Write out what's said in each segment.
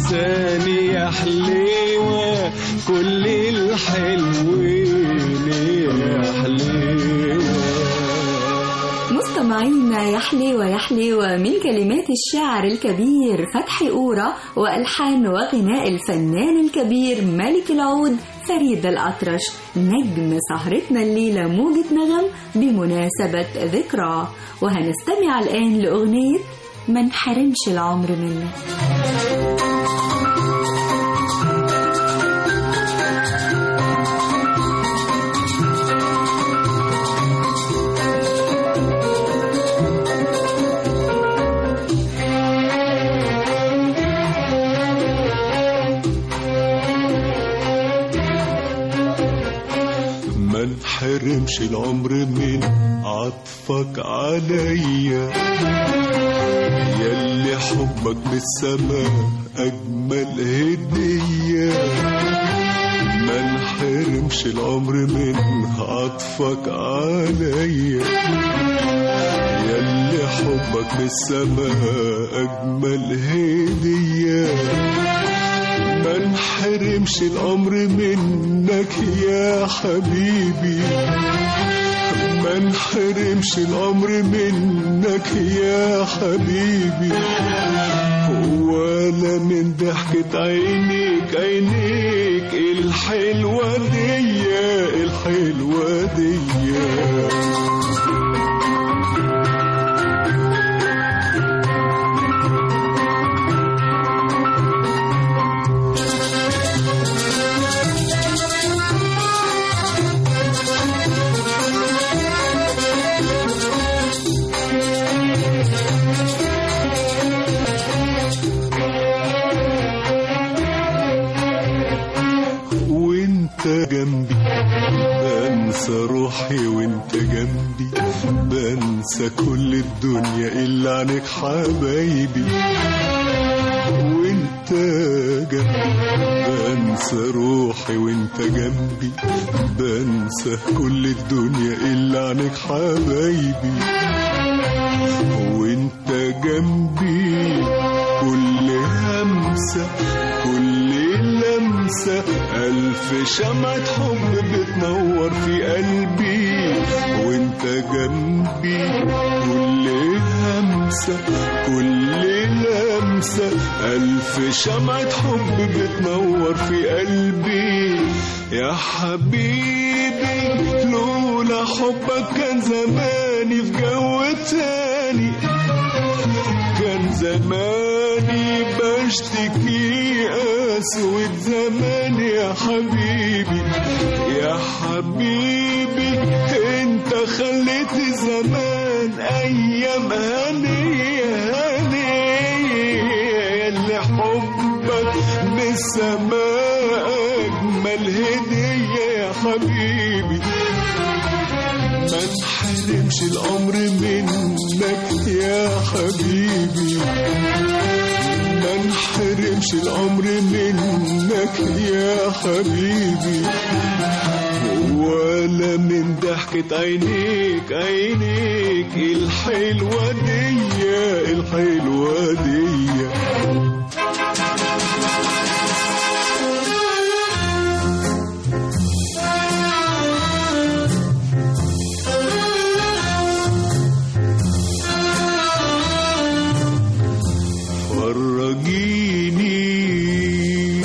انساني يا حليوة كل الحلوين يا حليوة مستمعينا يا حليوة يا حليوة من كلمات الشاعر الكبير فتحي أورا وألحان وغناء الفنان الكبير ملك العود فريد الأطرش نجم سهرتنا الليلة موجة نغم بمناسبة ذكرى وهنستمع الآن لأغنية ما نحرمش العمر منك ما نحرمش العمر من عطفك عليا ياللي حبك من السماء أجمل هدية ما نحرمش العمر من عطفك عليا ياللي حبك من السماء أجمل هدية ما نحرمش الأمر منك يا حبيبي ما نحرمش الأمر منك يا حبيبي ولا من ضحكة عينيك عينيك الحلوة دي الحلوة دي وانت جنبي بنسى روحي وانت جنبي بنسى كل الدنيا الا عنك حبايبي وانت جنبي بنسى روحي وانت جنبي بنسى كل الدنيا الا عنك حبايبي وانت جنبي كل همسة كل لمسة ألف شمعة حب بتنور في قلبي وانت جنبي كل همسة كل لمسة ألف شمعة حب بتنور في قلبي يا حبيبي لولا حبك كان زماني في جو تاني كان زماني بشتكي أسود زمان يا حبيبي يا حبيبي انت خليت زمان ايام هنية هنية اللي حبك بالسماء اجمل هدية يا حبيبي ما نحرمش الأمر منك يا حبيبي ما نحرمش الأمر منك يا حبيبي ولا من ضحكة عينيك عينيك الحلوة دي الحلوة دي فرجيني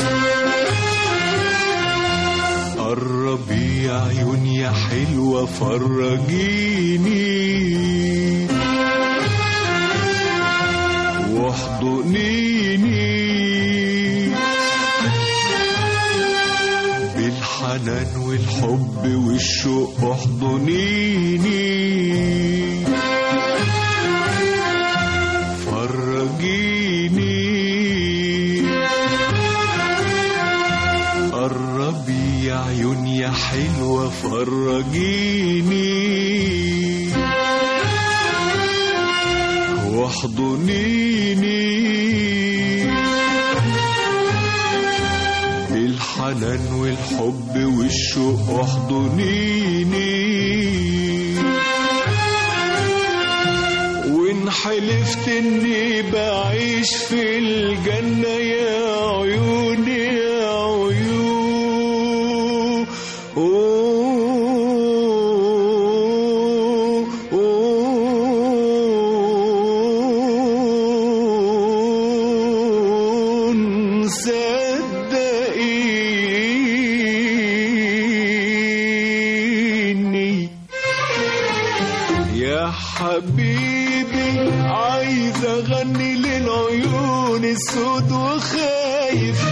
قربي يا عيون يا حلوة فرجيني واحضنيني بالحنان والحب والشوق احضنيني فرجيني قربي يا عيون يا حلوة فرجيني واحضنيني بالحنان والحب والشوق احضنيني حلفت اني بعيش في الجنة يا عيوني يا عيون صدقيني يا حبيبي عايز اغني للعيون السود وخايف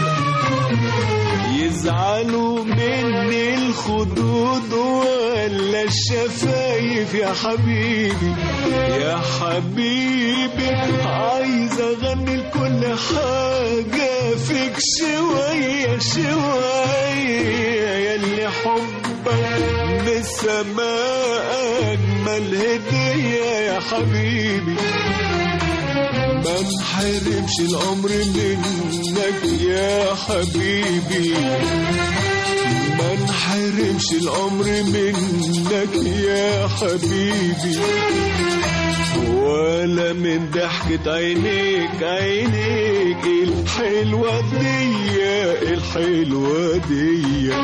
يزعلوا مني الخدود ولا الشفايف يا حبيبي يا حبيبي عايز اغني لكل حاجة فيك شوية شوية ياللي حبك من السماء اجمل هدية يا حبيبي ما انحرمش العمر منك يا حبيبي ما انحرمش العمر منك يا حبيبي ولا من ضحكة عينيك عينيك الحلوة دي الحلوة دي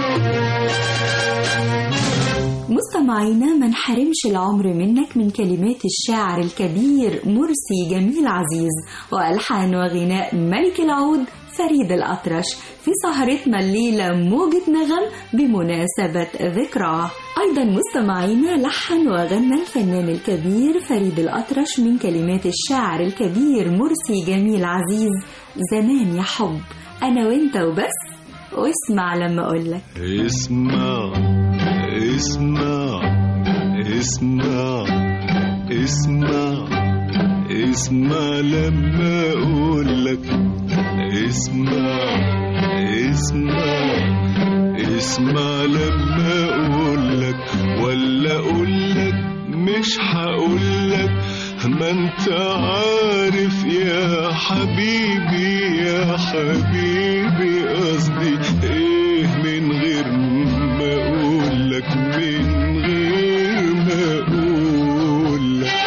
مستمعينا ما نحرمش العمر منك من كلمات الشاعر الكبير مرسي جميل عزيز وألحان وغناء ملك العود فريد الأطرش في سهرتنا الليلة موجة نغم بمناسبة ذكراه أيضا مستمعينا لحن وغنى الفنان الكبير فريد الأطرش من كلمات الشاعر الكبير مرسي جميل عزيز زمان يا حب أنا وإنت وبس واسمع لما أقولك اسمع اسمع اسمع اسمع اسمع لما اقول لك اسمع اسمع اسمع لما اقول لك ولا اقول لك مش هقول لك ما انت عارف يا حبيبي يا حبيبي قصدي ايه من غير ما اقول لك من غير ما اقول لك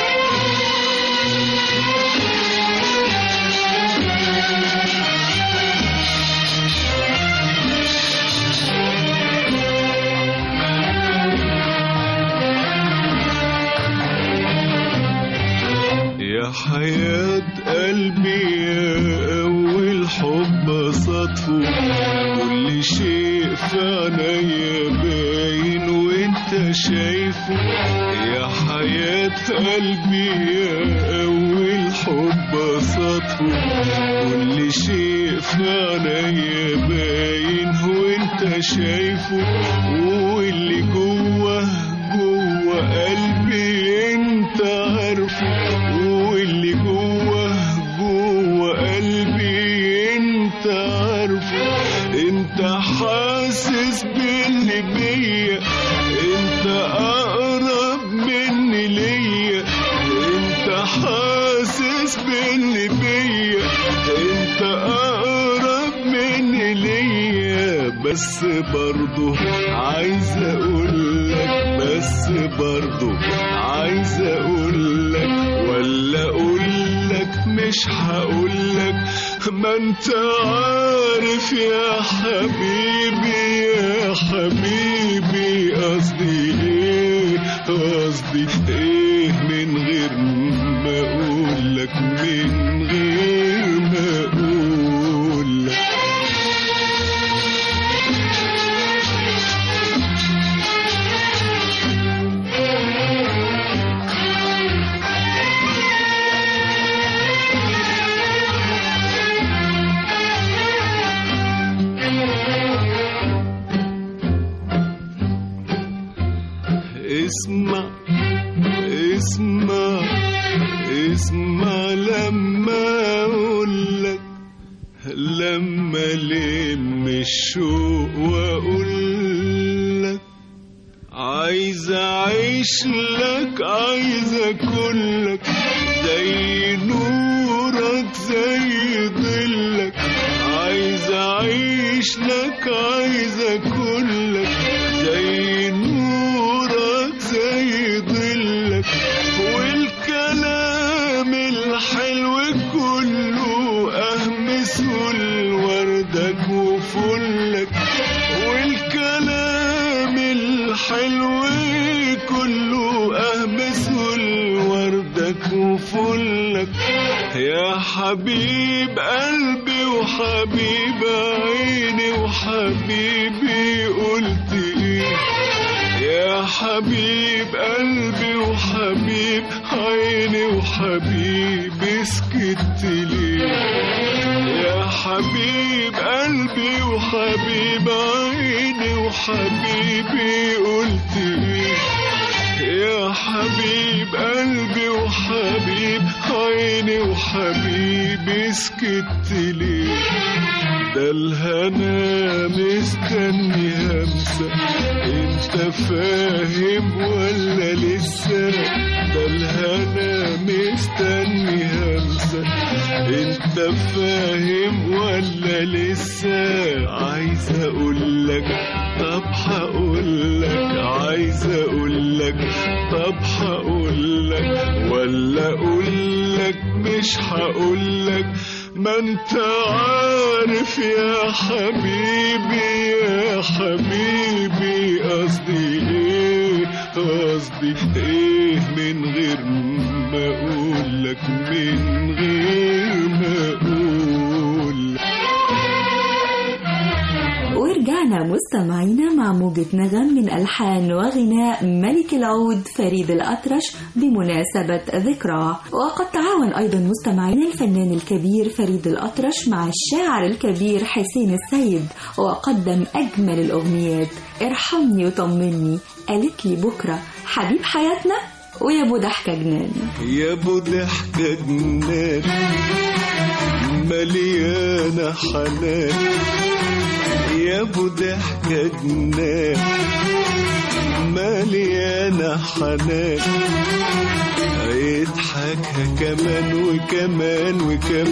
يا حياة قلبي يا أول حب صدفه كل شيء في عينيا باين وانت شايفه يا حياة قلبي يا أول حب صدفه كل شيء في عينيا باين وانت شايفه واللي جوه جوه قلبي انت عارفه واللي جوه جوه قلبي انت عارفه انت حاسس باللي بيا انت اقرب مني ليا انت حاسس باللي بيا انت اقرب مني ليا بس برضه عايز اقول لك بس برضه عايز اقول لك ولا اقول لك مش هقول لك ما انت عارف يا حبيبي يا حبيبي قصدي ايه قصدي ايه من غير ما اقول لك من غير ما اقول لك اسمع اسمع اسمع لما اقول لك لما لم الشوق واقول لك عايز اعيش لك عايز اكلك زي نورك زي ظلك عايز اعيش لك عايز اكلك زي نورك زي ظلك والكلام الحلو كله أهمس وردك وفلك يا حبيب قلبي وحبيب عيني وحبيبي قلت ايه يا حبيب قلبي وحبيب عيني وحبيبي سكت ليه يا حبيب قلبي وحبيب عيني وحبيبي قلت ايه يا حبيب قلبي وحبيب عيني وحبيبي سكت ليه ده الهنا مستني همسة انت فاهم ولا لسه ده الهنا مستني همسة انت فاهم ولا لسه عايز اقولك طب هقولك عايز اقولك طب هقولك ولا اقولك مش هقولك ما انت عارف يا حبيبي يا حبيبي قصدي ايه قصدي ايه من غير ما اقولك من غير ما اقول ورجعنا مستمعينا مع موجة نغم من ألحان وغناء ملك العود فريد الأطرش بمناسبة ذكراه وقد تعاون أيضا مستمعينا الفنان الكبير فريد الأطرش مع الشاعر الكبير حسين السيد وقدم أجمل الأغنيات ارحمني وطمني قالت لي بكرة حبيب حياتنا ويا ابو ضحكة جنان يا ابو ضحكة جنان مليانة حنان يا ابو ضحكة جنان مليانة حنان يضحكها كمان وكمان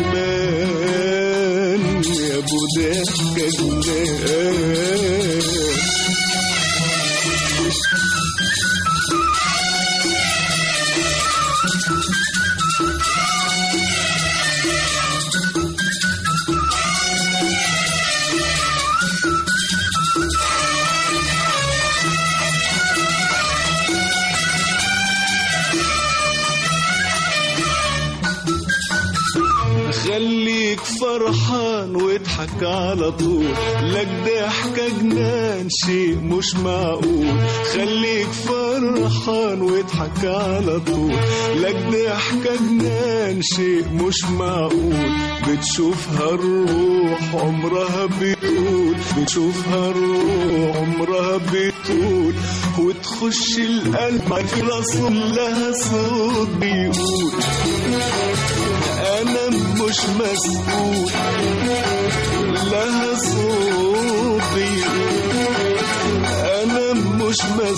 وكمان يا ابو ضحكة جنان خليك فرحان واضحك على طول لك ضحكة جنان شيء مش معقول خليك فرحان واضحك على طول لك ضحكة جنان شيء مش معقول بتشوفها الروح عمرها بتقول بتشوفها الروح عمرها بتقول وتخش القلب في رسول لها صوت بيقول انا مش مسؤول لها صوتي انا مش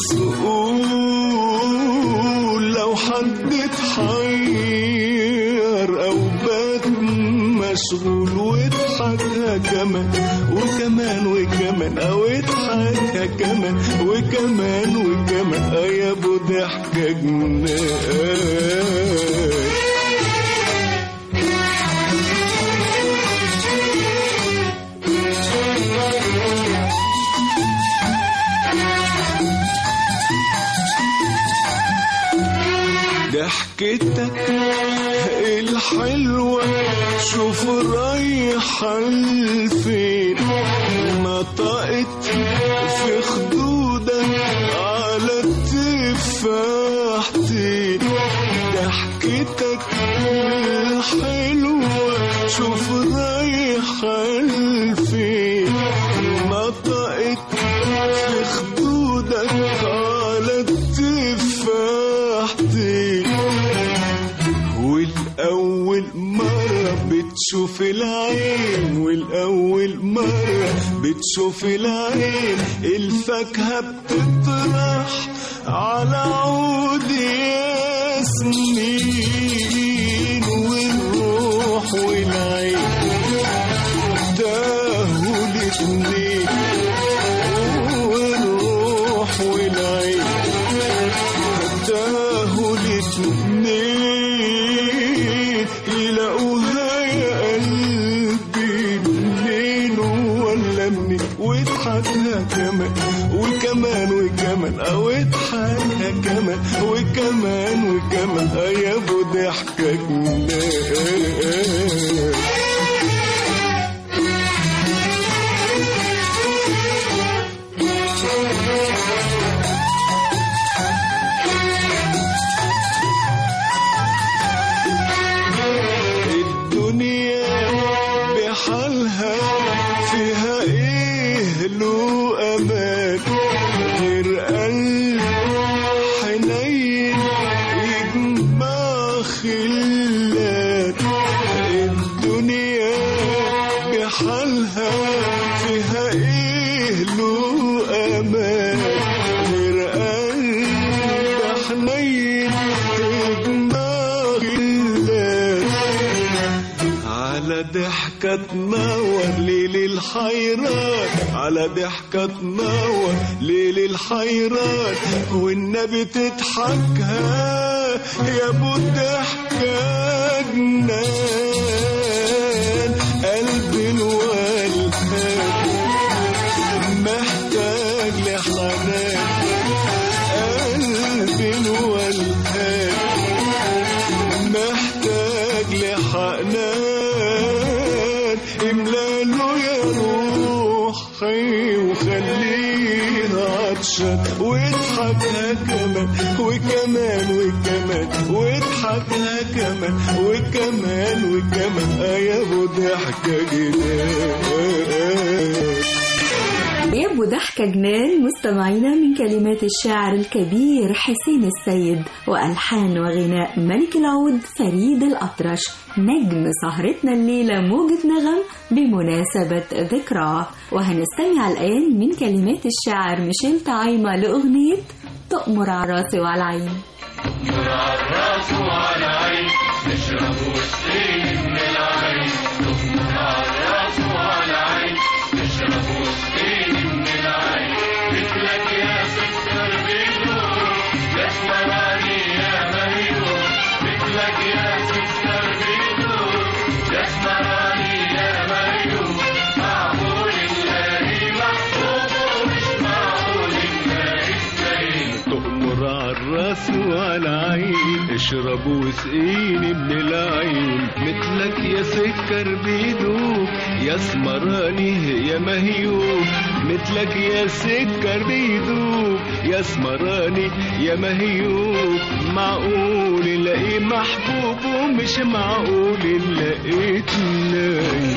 مسؤول لو حد اتحير او بات مشغول واضحكها كمان وكمان وكمان او اضحكها كمان وكمان وكمان آه يا ابو ضحكه جنان ضحكتك الحلوة شوف رايحة لفين نطقت في خدودك على التفاحتين ضحكتك الحلوة شوف رايحة لفين نطقت في خدودك على التفاحتين والأول مرة بتشوف العين والأول مرة بتشوف العين الفاكهة بتطرح على عود ياسمين والروح والعين تاهوا الاتنين والروح والعين تاهوا الاتنين يلاقوها يا قلبي منين ولا منين واضحكها كمان وكمان وكمان كمان او اضحكها كمان وكمان وكمان آه يا ابو ضحكة جنان الدنيا بحالها فيها ايه له امان غير قلب حنين يجمع خلات الدنيا بحالها فيها ايه له امان غير قلب حنين يجمع خلات على ضحكة تنور ليل الحيران على ضحكة تنور ليل الحيران والنبي تضحكها يا ابو الضحكة جنان قلبي الولهان محتاج لحنان قلبي الولهان محتاج لحنان املاله يا روحي وخليها عطشان واضحكها كمان وكمان وكمان واضحكها كمان وكمان وكمان آه يا ابو ضحكة جنان يا ابو ضحكة جنان مستمعينا من كلمات الشاعر الكبير حسين السيد وألحان وغناء ملك العود فريد الأطرش نجم سهرتنا الليلة موجة نغم بمناسبة ذكراه وهنستمع الآن من كلمات الشاعر ميشيل طعيمة لأغنية تؤمر على راسي وعلى العين تؤمر على الراس وعلى العين اشرب واسقيني من العين مثلك يا سكر بيدوب يا سمراني يا مهيوب مثلك يا سكر بيدوب يا سمراني يا مهيوب معقول الاقي محبوب ومش معقول لقيت نايم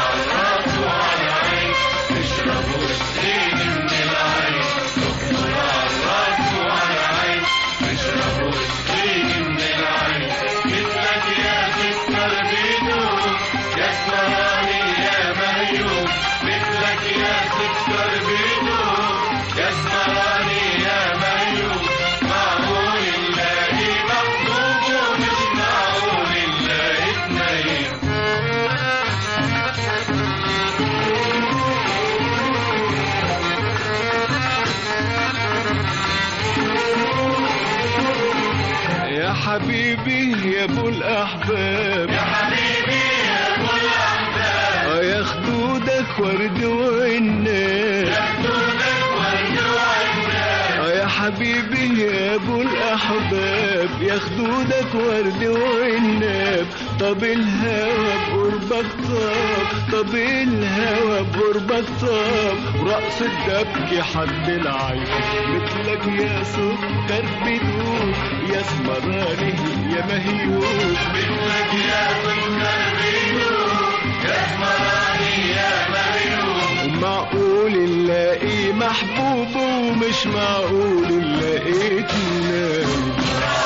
يا حبيبي يا ابو الاحباب يا حبيبي يا ابو الاحباب يا خدودك ورد وعناب يا خدودك ورد وعناب يا حبيبي يا ابو الاحباب يا خدودك ورد وعناب طب الهوى بقربك طاب طب الهوى بقربك طاب ورقص الدبك حد العين مثلك يا سكر بدوب يا سمراني يا مهيوب مثلك يا سكر بدوب يا سمراني يا مهيوب ومعقول نلاقي محبوب ومش معقول نلاقيك نايم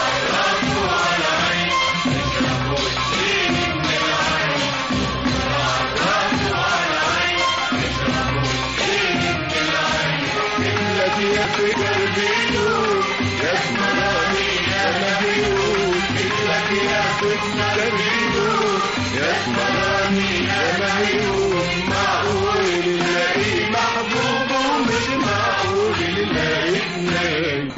لك يا فكر بيدوب يا سمراني يا مهيوب لك يا فكر بيدوب يا سمراني يا مهيوب معقول نلاقي محبوب ومش معقول نلاقي نايم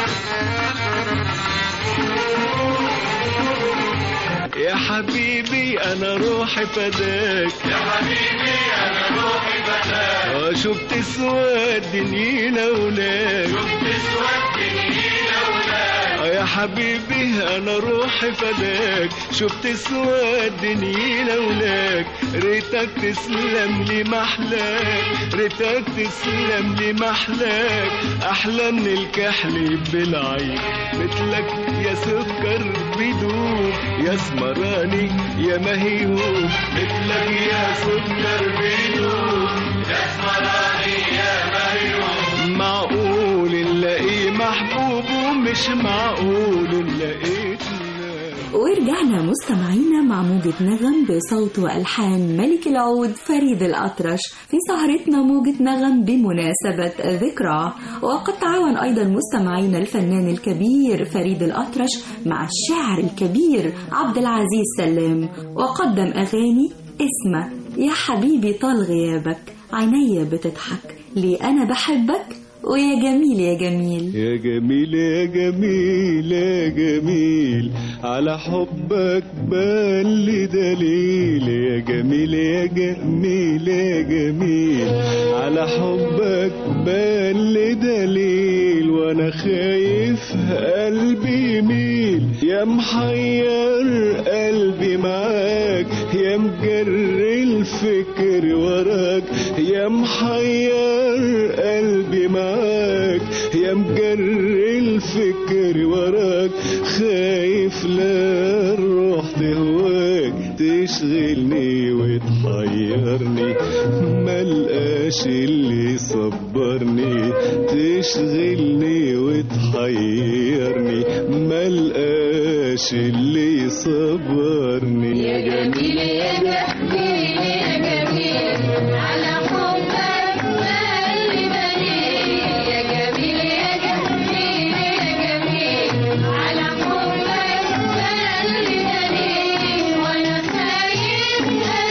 يا حبيبي حبيبي انا روحي فداك يا حبيبي انا روحي فداك شفت سواد دنينا ولاك شفت سواد دنينا ولاك يا حبيبي انا روحي فداك شفت سواد دنينا ولاك ريتك تسلم لي محلاك ريتك تسلم لي محلاك احلى من الكحل بالعين مثلك يا سكر بدون يا سمراني يا مهيوب مثلك يا سكر بدون يا سمراني يا مهيوب معقول نلاقي محبوب ومش معقول نلاقيتنا ورجعنا مستمعينا مع موجة نغم بصوت وألحان ملك العود فريد الأطرش في سهرتنا موجة نغم بمناسبة ذكرى وقد تعاون أيضا مستمعينا الفنان الكبير فريد الأطرش مع الشاعر الكبير عبد العزيز سلام وقدم أغاني اسمه يا حبيبي طال غيابك عينيا بتضحك ليه أنا بحبك ويا جميل يا جميل يا جميل يا جميل يا جميل على حبك بان لي دليل يا جميل يا جميل يا جميل على حبك بان لي دليل وانا خايف قلبي يميل يا محير قلبي معاك يا مجري الفكر وراك يا محير قلبي معاك يا مجري الفكر وراك خايف لا الروح تهواك تشغلني وتحيرني ملقاش اللي يصبرني تشغلني وتحيرني ملقاش اللي يصبرني يا جميل يا جميل يا جميل على حبك قلبي مليء يا جميل يا جميل يا جميل على حبك قلبي مليء وانا خايف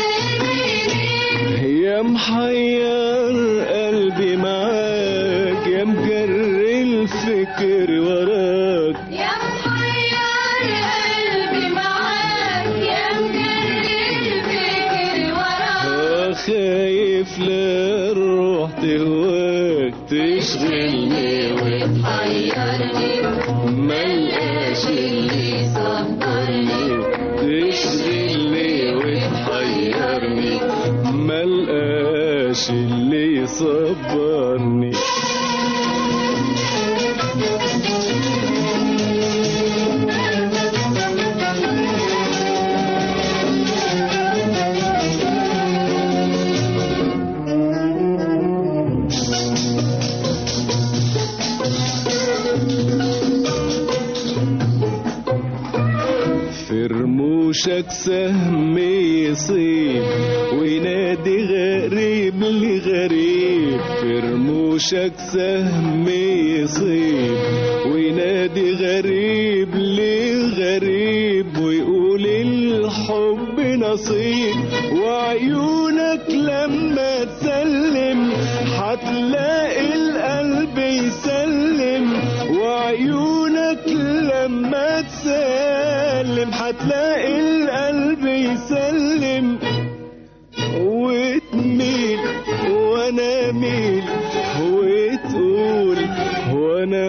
قلبي يا محير قلبي معاك يا مجري الفكر وراك يا محير قلبي معاك يا مجري الفكر وراك آه خايف لا الروح تهواك تشغلني حيرني ملقاش اللي صبرني تشغلني وتحيرني ملقاش اللي يصبرني في رموشك سهم يصيب وينادي غريب لغريب في رموشك سهم يصيب وينادي غريب لغريب ويقول الحب نصيب وعيونك لما تسلم هتلاقي القلب يسلم وعيونك لما تسلم هتلاقي القلب يسلم وتميل وانا اميل وتقول وانا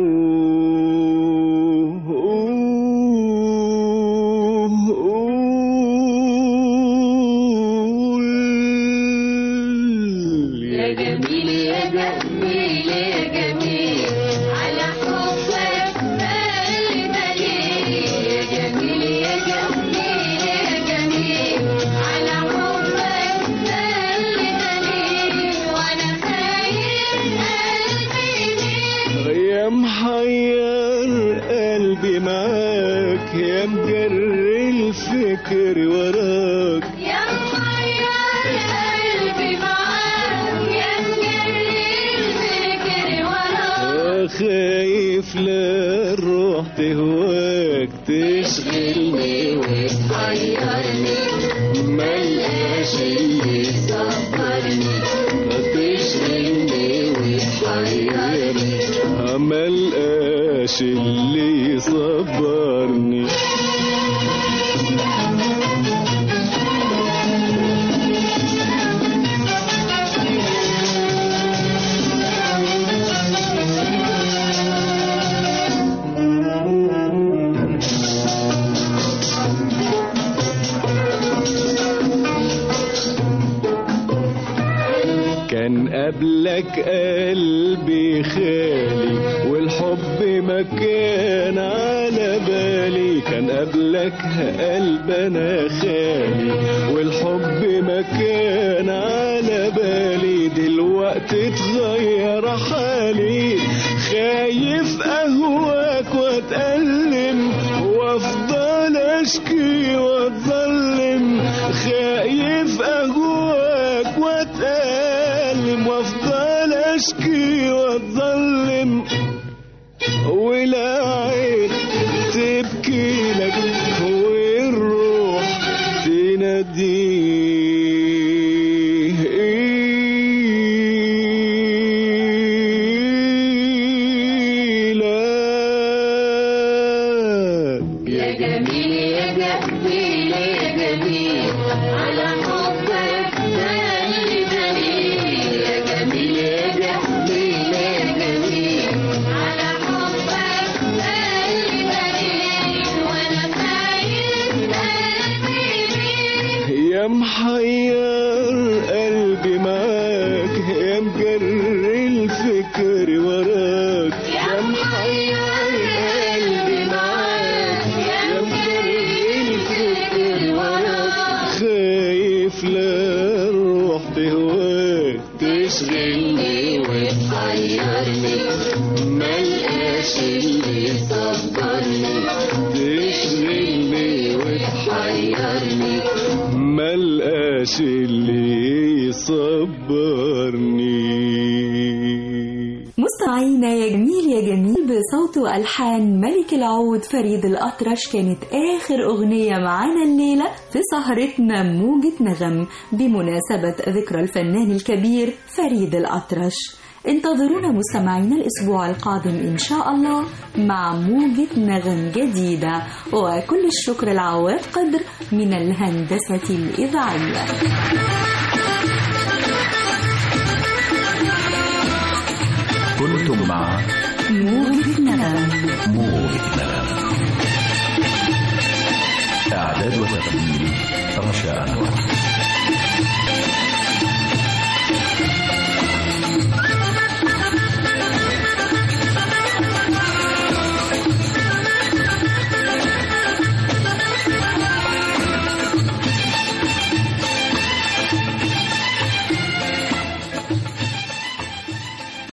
اقول يا جميل يا جميل يا جميل على حبك قلبي مليء يا جميل يا جميل يا جميل على حبك قلبي مليء وانا خايف قلبي يميل يا محير قلبي معاك يا مجري الفكر وراك يا محير قلبي معاك يا مجري الفكر وراك خايف لا الروح تهواك تشغلني وتحيرني ملقاش اللي صبرني تشغلني وتحيرني ملقاش اللي يصبرني كان قبلك قلبي خالي والحب ما كان على بالي كان قبلك قلب انا خالي والحب ما كان على بالي دلوقتي اتغير حالي خايف اهواك واتألم وافضل اشكي واتظلم خايف اهواك واتألم وافضل اشكي واتظلم ولا عين تبكي لك والروح تناديه لك يا جميل يا جميل يا جميل على حبك مالي دليل يا جميل يا جميل يا جميل على حبك مالي دليل وانا خايف قلبي ليك يا محير قلبي معاك يا مجر الفكر وراك يا محير قلبي معاك يا مجر الفكر وراك خايف لا الروح تهواك تشغلني وتحيرني ملقاش اللي يصبرني تشغلني وتحيرني ملقاش اللي يصبرني مستمعينا يا جميل يا جميل بصوت والحان ملك العود فريد الاطرش كانت اخر اغنيه معانا الليله في سهرتنا موجه نغم بمناسبه ذكرى الفنان الكبير فريد الاطرش انتظرونا مستمعينا الاسبوع القادم ان شاء الله مع موجه نغم جديده وكل الشكر العواد قدر من الهندسه الاذاعيه كنتم مع موجه نغم موجة نغم إعداد وتقديم رشا أنور